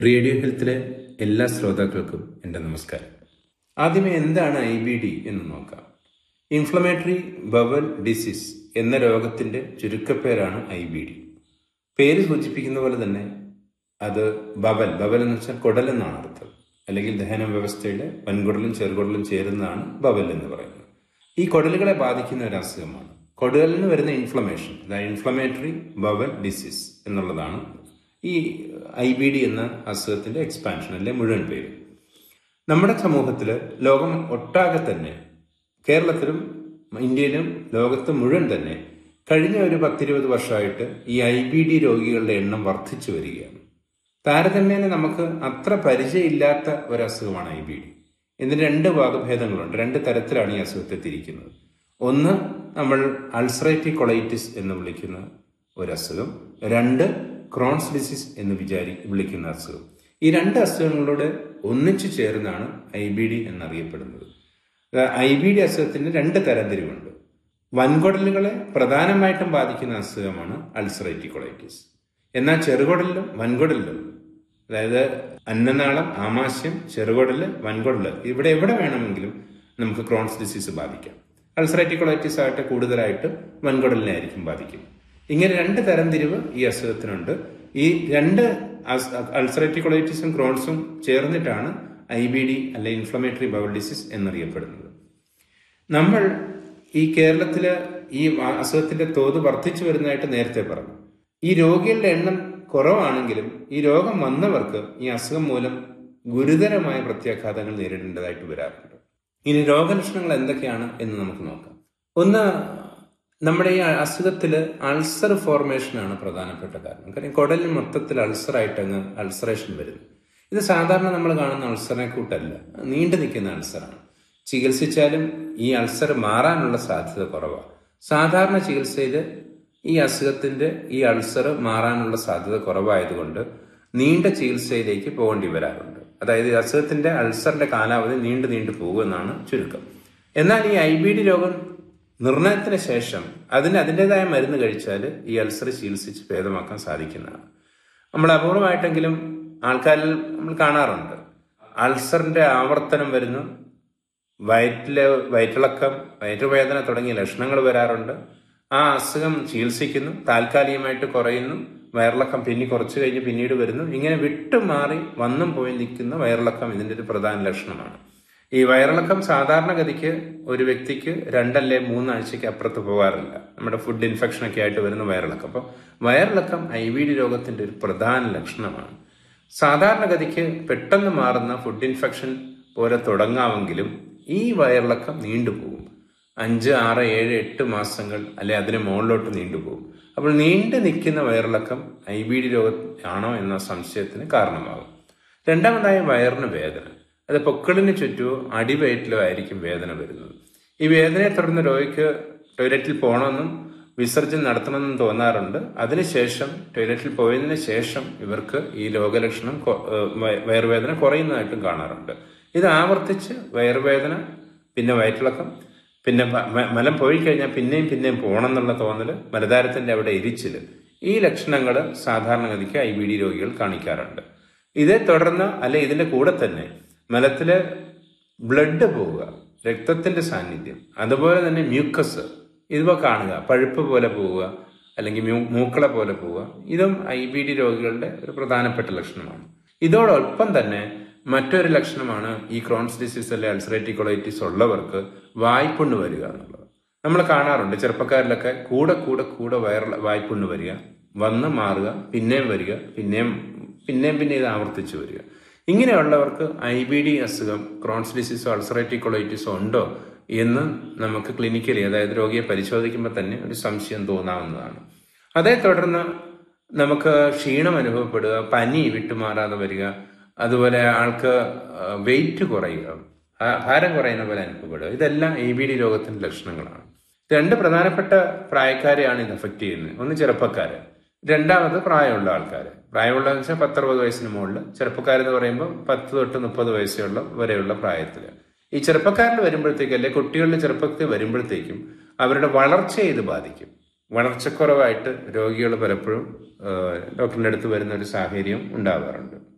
radio ഹെൽത്തിലെ എല്ലാ ശ്രോതാക്കൾക്കും എൻ്റെ നമസ്കാരം ആദ്യമേ എന്താണ് ഐ ബി ഡി എന്ന് നോക്കാം ഇൻഫ്ലമേറ്ററി ബവൽ ഡിസീസ് എന്ന രോഗത്തിൻ്റെ ചുരുക്കപ്പേരാണ് ഐ ബി ഡി പേര് സൂചിപ്പിക്കുന്ന പോലെ തന്നെ അത് ബവൽ ബവൽ എന്ന് വെച്ചാൽ കുടൽ എന്നാണ് അർത്ഥം അല്ലെങ്കിൽ ദഹന വ്യവസ്ഥയുടെ വൻകുടലും ചെറുകുടലും ചേരുന്നതാണ് ബവൽ എന്ന് പറയുന്നത് ഈ കുടലുകളെ ബാധിക്കുന്ന ഒരു അസുഖമാണ് കുടലിന് വരുന്ന ഇൻഫ്ലമേഷൻ അതായത് ഇൻഫ്ലമേറ്ററി ബവൽ ഡിസീസ് എന്നുള്ളതാണ് ഈ ഐ ബി ഡി എന്ന അസുഖത്തിന്റെ എക്സ്പാൻഷൻ അല്ലെ മുഴുവൻ പേര് നമ്മുടെ സമൂഹത്തിൽ ലോകം ഒട്ടാകെ തന്നെ കേരളത്തിലും ഇന്ത്യയിലും ലോകത്ത് മുഴുവൻ തന്നെ കഴിഞ്ഞ ഒരു പത്തിരുപത് വർഷമായിട്ട് ഈ ഐ ബി ഡി രോഗികളുടെ എണ്ണം വർദ്ധിച്ചു വരികയാണ് താരതമ്യേന നമുക്ക് അത്ര പരിചയമില്ലാത്ത ഒരു അസുഖമാണ് ഐ ബി ഡി ഇതിന് രണ്ട് വകഭേദങ്ങളുണ്ട് രണ്ട് തരത്തിലാണ് ഈ അസുഖത്തെ തിരിക്കുന്നത് ഒന്ന് നമ്മൾ അൾസറേറ്റീവ് കൊളൈറ്റിസ് എന്ന് വിളിക്കുന്ന ഒരു അസുഖം രണ്ട് ക്രോൺസ് ഡിസീസ് എന്ന് വിചാരി വിളിക്കുന്ന അസുഖം ഈ രണ്ട് അസുഖങ്ങളോട് ഒന്നിച്ചു ചേർന്നാണ് ഐ ബി ഡി എന്നറിയപ്പെടുന്നത് ഐ ബി ഡി അസുഖത്തിന് രണ്ട് തരംതിരിവുണ്ട് വൻകുടലുകളെ പ്രധാനമായിട്ടും ബാധിക്കുന്ന അസുഖമാണ് അൾസറേറ്റീവ് കൊളൈറ്റിസ് എന്നാൽ ചെറുകുടലിലും വൻകുടലിലും അതായത് അന്നനാളം ആമാശയം ചെറുകുടല് വൻകുടല് ഇവിടെ എവിടെ വേണമെങ്കിലും നമുക്ക് ക്രോൺസ് ഡിസീസ് ബാധിക്കാം അൾസറേറ്റീവ് കൊളൈറ്റിസ് ആയിട്ട് കൂടുതലായിട്ട് വൻകുടലിനെ ആയിരിക്കും ബാധിക്കും ഇങ്ങനെ രണ്ട് തരംതിരിവ് ഈ അസുഖത്തിനുണ്ട് ഈ രണ്ട് അൾസറേറ്റീവ് കൊളൈറ്റിസും ക്രോൺസും ചേർന്നിട്ടാണ് ഐ ബി ഡി അല്ലെ ഇൻഫ്ലമേറ്ററി ബവൽ ഡിസീസ് എന്നറിയപ്പെടുന്നത് നമ്മൾ ഈ കേരളത്തില് ഈ അസുഖത്തിന്റെ തോത് വർദ്ധിച്ചു വരുന്നതായിട്ട് നേരത്തെ പറഞ്ഞു ഈ രോഗികളുടെ എണ്ണം കുറവാണെങ്കിലും ഈ രോഗം വന്നവർക്ക് ഈ അസുഖം മൂലം ഗുരുതരമായ പ്രത്യാഘാതങ്ങൾ നേരിടേണ്ടതായിട്ട് വരാറുണ്ട് ഇനി രോഗലക്ഷണങ്ങൾ എന്തൊക്കെയാണ് എന്ന് നമുക്ക് നോക്കാം ഒന്ന് നമ്മുടെ ഈ അസുഖത്തിൽ അൾസർ ഫോർമേഷൻ ആണ് പ്രധാനപ്പെട്ട കാരണം കാര്യം കുടലിൽ മൊത്തത്തിൽ അൾസർ ആയിട്ട് അങ്ങ് അൾസറേഷൻ വരുന്നു ഇത് സാധാരണ നമ്മൾ കാണുന്ന അൾസറിനെ കൂട്ടല്ല നീണ്ടു നിൽക്കുന്ന അൾസറാണ് ചികിത്സിച്ചാലും ഈ അൾസർ മാറാനുള്ള സാധ്യത കുറവാണ് സാധാരണ ചികിത്സയിൽ ഈ അസുഖത്തിന്റെ ഈ അൾസർ മാറാനുള്ള സാധ്യത കുറവായതുകൊണ്ട് നീണ്ട ചികിത്സയിലേക്ക് പോകേണ്ടി വരാറുണ്ട് അതായത് ഈ അസുഖത്തിന്റെ അൾസറിന്റെ കാലാവധി നീണ്ടു നീണ്ടു പോകുമെന്നാണ് ചുരുക്കം എന്നാൽ ഈ ഐ ബി ഡി രോഗം നിർണയത്തിന് ശേഷം അതിന് അതിൻ്റെതായ മരുന്ന് കഴിച്ചാൽ ഈ അൾസർ ചികിത്സിച്ച് ഭേദമാക്കാൻ സാധിക്കുന്നതാണ് നമ്മൾ അപൂർവമായിട്ടെങ്കിലും ആൾക്കാരിൽ നമ്മൾ കാണാറുണ്ട് അൾസറിന്റെ ആവർത്തനം വരുന്നു വയറ്റിലെ വയറ്റിളക്കം വയറ്റുവേദന തുടങ്ങിയ ലക്ഷണങ്ങൾ വരാറുണ്ട് ആ അസുഖം ചികിത്സിക്കുന്നു താൽക്കാലികമായിട്ട് കുറയുന്നു വയറിളക്കം പിന്നെ കുറച്ച് കഴിഞ്ഞ് പിന്നീട് വരുന്നു ഇങ്ങനെ വിട്ടുമാറി വന്നും പോയി നിൽക്കുന്ന വയറിളക്കം ഇതിന്റെ ഒരു പ്രധാന ലക്ഷണമാണ് ഈ വയറിളക്കം സാധാരണഗതിക്ക് ഒരു വ്യക്തിക്ക് രണ്ടല്ലേ മൂന്നാഴ്ചയ്ക്ക് അപ്പുറത്ത് പോകാറില്ല നമ്മുടെ ഫുഡ് ഇൻഫെക്ഷൻ ഒക്കെ ആയിട്ട് വരുന്ന വയറിളക്കം അപ്പോൾ വയറിളക്കം ഐ വി ഡി രോഗത്തിന്റെ ഒരു പ്രധാന ലക്ഷണമാണ് സാധാരണഗതിക്ക് പെട്ടെന്ന് മാറുന്ന ഫുഡ് ഇൻഫെക്ഷൻ പോലെ തുടങ്ങാമെങ്കിലും ഈ വയറിളക്കം നീണ്ടുപോകും അഞ്ച് ആറ് ഏഴ് എട്ട് മാസങ്ങൾ അല്ലെ അതിന് മുകളിലോട്ട് നീണ്ടുപോകും അപ്പോൾ നീണ്ടു നിൽക്കുന്ന വയറിളക്കം ഐ ബി ഡി രോഗമാണോ എന്ന സംശയത്തിന് കാരണമാകും രണ്ടാമതായി വയറിന് വേദന അത് പൊക്കിളിന് ചുറ്റുമോ അടിവയറ്റിലോ ആയിരിക്കും വേദന വരുന്നത് ഈ വേദനയെ തുടർന്ന് രോഗിക്ക് ടോയ്ലറ്റിൽ പോകണമെന്നും വിസർജനം നടത്തണമെന്നും തോന്നാറുണ്ട് അതിനുശേഷം ടോയ്ലറ്റിൽ പോയതിനു ശേഷം ഇവർക്ക് ഈ രോഗലക്ഷണം വയറുവേദന കുറയുന്നതായിട്ടും കാണാറുണ്ട് ഇത് ആവർത്തിച്ച് വയറുവേദന പിന്നെ വയറ്റിളക്കം പിന്നെ മലം പോയി കഴിഞ്ഞാൽ പിന്നെയും പിന്നെയും പോകണം എന്നുള്ള തോന്നല് മലതാരത്തിന്റെ അവിടെ എരിച്ചില് ഈ ലക്ഷണങ്ങൾ സാധാരണഗതിക്ക് ഐ ബി ഡി രോഗികൾ കാണിക്കാറുണ്ട് ഇതേ തുടർന്ന് അല്ലെ ഇതിന്റെ കൂടെ തന്നെ മലത്തില് ബ്ലഡ് പോവുക രക്തത്തിന്റെ സാന്നിധ്യം അതുപോലെ തന്നെ മ്യൂക്കസ് ഇതുവ കാണുക പഴുപ്പ് പോലെ പോവുക അല്ലെങ്കിൽ മൂക്കളെ പോലെ പോവുക ഇതും ഐ ബി ഡി രോഗികളുടെ ഒരു പ്രധാനപ്പെട്ട ലക്ഷണമാണ് ഇതോടൊപ്പം തന്നെ മറ്റൊരു ലക്ഷണമാണ് ഈ ക്രോൺസ് ഡിസീസ് അല്ലെ അൾസറേറ്റീവ് കൊളൈറ്റിസ് ഉള്ളവർക്ക് വായ്പുണ്ണ് വരിക എന്നുള്ളത് നമ്മൾ കാണാറുണ്ട് ചെറുപ്പക്കാരിലൊക്കെ കൂടെ കൂടെ കൂടെ വയർ വായ്പുണ്ണ് വരിക വന്ന് മാറുക പിന്നെയും വരിക പിന്നെയും പിന്നെയും പിന്നെ ഇത് ആവർത്തിച്ചു വരിക ഇങ്ങനെയുള്ളവർക്ക് ഐ ബി ഡി അസുഖം ക്രോൺസ് ഡിസീസോ അൾസറേറ്റീവ് കൊളൈറ്റിസോ ഉണ്ടോ എന്ന് നമുക്ക് ക്ലിനിക്കലി അതായത് രോഗിയെ പരിശോധിക്കുമ്പോൾ തന്നെ ഒരു സംശയം തോന്നാവുന്നതാണ് അതേ തുടർന്ന് നമുക്ക് ക്ഷീണം അനുഭവപ്പെടുക പനി വിട്ടുമാറാതെ വരിക അതുപോലെ ആൾക്ക് വെയിറ്റ് കുറയുക ഭാരം കുറയുന്ന പോലെ അനുഭവപ്പെടുക ഇതെല്ലാം എ ബി ഡി രോഗത്തിന്റെ ലക്ഷണങ്ങളാണ് രണ്ട് പ്രധാനപ്പെട്ട പ്രായക്കാരെയാണ് ഇത് എഫക്ട് ചെയ്യുന്നത് ഒന്ന് ചെറുപ്പക്കാര് രണ്ടാമത് പ്രായമുള്ള ആൾക്കാർ പ്രായമുള്ളതെന്ന് വെച്ചാൽ പത്തറുപത് വയസ്സിന് മുകളിൽ ചെറുപ്പക്കാരെന്ന് പറയുമ്പോൾ പത്ത് തൊട്ട് മുപ്പത് വയസ്സുള്ള വരെയുള്ള പ്രായത്തിൽ ഈ ചെറുപ്പക്കാരിൽ വരുമ്പോഴത്തേക്കും അല്ലെ കുട്ടികളുടെ ചെറുപ്പത്തിൽ വരുമ്പോഴത്തേക്കും അവരുടെ വളർച്ചയെ ഇത് ബാധിക്കും വളർച്ചക്കുറവായിട്ട് രോഗികൾ പലപ്പോഴും ഡോക്ടറിന്റെ അടുത്ത് വരുന്ന ഒരു സാഹചര്യം ഉണ്ടാവാറുണ്ട്